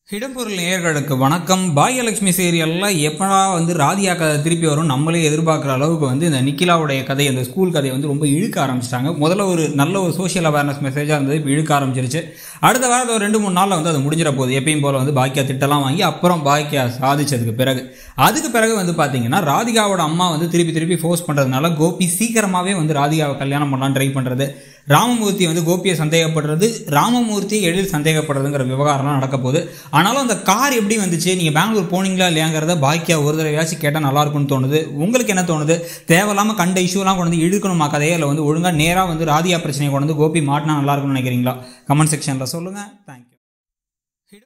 இடம்பொருள் நேயர்களுக்கு வணக்கம் பாகியலட்சுமி சீரியலில் எப்படா வந்து ராதியா கதை திருப்பி வரும் நம்மளே எதிர்பார்க்குற அளவுக்கு வந்து இந்த நிக்கிலாவுடைய கதை அந்த ஸ்கூல் கதையை வந்து ரொம்ப இழுக்க ஆரம்பிச்சிட்டாங்க முதல்ல ஒரு நல்ல ஒரு சோஷியல் அவேர்னஸ் மெசேஜாக இருந்தது இப்போ இழுக்க ஆரம்பிச்சிருச்சு அடுத்த வாரத்தில் ஒரு ரெண்டு மூணு நாளில் வந்து அது முடிஞ்சிட போகுது எப்பயும் போல் வந்து பாக்கியா திட்டலாம் வாங்கி அப்புறம் பாக்கியா சாதிச்சதுக்கு பிறகு அதுக்கு பிறகு வந்து பார்த்தீங்கன்னா ராதிகாவோட அம்மா வந்து திருப்பி திருப்பி ஃபோர்ஸ் பண்ணுறதுனால கோபி சீக்கிரமாகவே வந்து ராதிகாவை கல்யாணம் பண்ணலாம் ட்ரை பண்ணுறது ராமமூர்த்தி வந்து கோபியை சந்தேகப்படுறது ராமமூர்த்தி எழில் சந்தேகப்படுறதுங்கிற விவகாரம்லாம் நடக்க போகுது ஆனாலும் அந்த கார் எப்படி வந்துச்சு நீங்கள் பெங்களூர் போனீங்களா இல்லையாங்கிறத பாக்கியா ஒரு தடவையாச்சும் கேட்டால் நல்லா இருக்கும்னு தோணுது உங்களுக்கு என்ன தோணுது தேவையில்லாமல் கண்ட இஷ்யூலாம் கொண்டு வந்து இழுக்கணுமா கதையை இல்லை வந்து ஒழுங்காக நேராக வந்து ராதியா பிரச்சனையை கொண்டு வந்து கோபி மாட்டினா நல்லா இருக்கும்னு நினைக்கிறீங்களா கமெண்ட் செக்ஷனில் சொல்லுங்கள் தேங்க்யூ